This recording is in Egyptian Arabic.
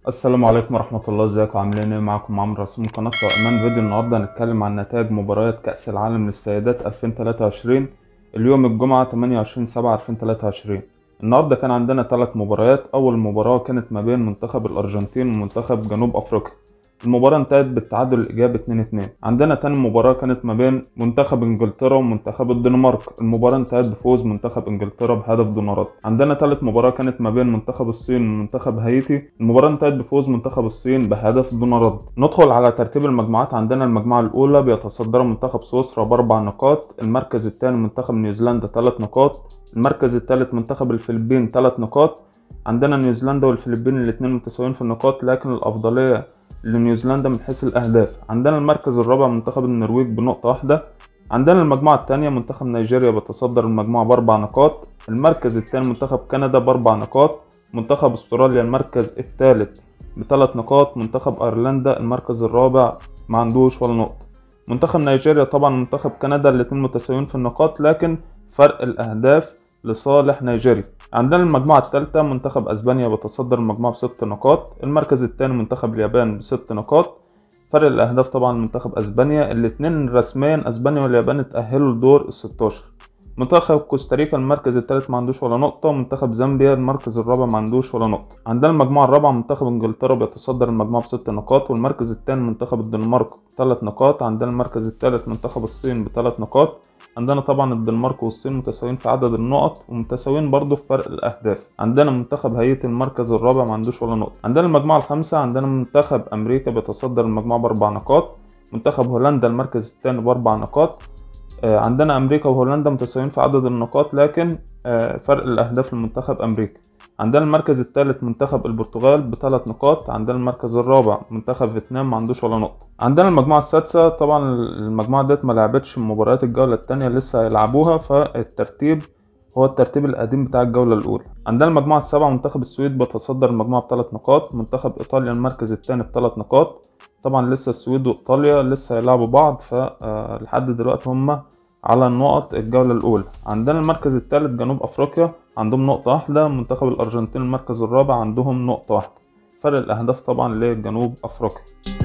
السلام عليكم ورحمة الله ازيكم عاملين ايه معاكم عمرو رسول من قناة طائمان فيديو النهاردة هنتكلم عن نتائج مباريات كأس العالم للسيدات 2023 اليوم الجمعة 28 7 2023 النهاردة كان عندنا ثلاث مباريات أول مباراة كانت ما بين منتخب الأرجنتين ومنتخب جنوب أفريقيا المباراة انتهت بالتعادل الإيجابي 2-2 عندنا تاني مباراة كانت ما بين منتخب إنجلترا ومنتخب الدنمارك المباراة انتهت بفوز منتخب إنجلترا بهدف دون رد عندنا تالت مباراة كانت ما بين منتخب الصين ومنتخب هايتي المباراة انتهت بفوز منتخب الصين بهدف دون رد ندخل على ترتيب المجموعات عندنا المجموعة الأولى بيتصدر منتخب سويسرا بأربع نقاط المركز الثاني منتخب نيوزيلندا ثلاث نقاط المركز الثالث منتخب الفلبين ثلاث نقاط عندنا نيوزيلندا والفلبين الاثنين متساويين في النقاط لكن الأفضلية لنيوزيلندا من حيث الأهداف عندنا المركز الرابع منتخب النرويج بنقطة واحدة عندنا المجموعة الثانية منتخب نيجيريا بيتصدر المجموعة بأربع نقاط المركز الثاني منتخب كندا بأربع نقاط منتخب استراليا المركز الثالث بثلاث نقاط منتخب أيرلندا المركز الرابع ما عندوش ولا نقطة منتخب نيجيريا طبعا منتخب كندا الاتنين متساويين في النقاط لكن فرق الأهداف لصالح نيجيريا عندنا المجموعة الثالثة منتخب أسبانيا بتصدر المجموعة بست نقاط المركز الثاني منتخب اليابان بست نقاط فرق الأهداف طبعا منتخب أسبانيا الاتنين رسميا أسبانيا واليابان اتأهلوا لدور الستاشر منتخب كوستاريكا المركز الثالث ما عندوش ولا نقطة منتخب زامبيا المركز الرابع ما عندوش ولا نقطة عندنا المجموعة الرابعة منتخب انجلترا بيتصدر المجموعة بست نقاط والمركز الثاني منتخب الدنمارك ثلاث نقاط عندنا المركز الثالث منتخب الصين بثلاث نقاط عندنا طبعا الدنمارك والصين متساويين في عدد النقط ومتساويين برضه في فرق الاهداف عندنا منتخب هايتي المركز الرابع ما عندوش ولا نقطه عندنا المجموعه الخامسه عندنا منتخب امريكا بيتصدر المجموعه باربع نقاط منتخب هولندا المركز الثاني باربع نقاط آه، عندنا امريكا وهولندا متساويين في عدد النقاط لكن آه، فرق الاهداف لمنتخب امريكا عندنا المركز الثالث منتخب البرتغال بثلاث نقاط عندنا المركز الرابع منتخب فيتنام ما عندوش ولا نقطة عندنا المجموعة السادسة طبعا المجموعة ديت ما لعبتش مباريات الجولة التانية لسه هيلعبوها فالترتيب هو الترتيب القديم بتاع الجولة الأولى عندنا المجموعة السابعة منتخب السويد بتصدر المجموعة بثلاث نقاط منتخب إيطاليا المركز الثاني بثلاث نقاط طبعا لسه السويد وإيطاليا لسه هيلعبوا بعض فلحد دلوقتي هما على النقط الجولة الأولى عندنا المركز الثالث جنوب أفريقيا عندهم نقطة واحدة منتخب الأرجنتين المركز الرابع عندهم نقطة واحدة فرق الأهداف طبعا لجنوب أفريقيا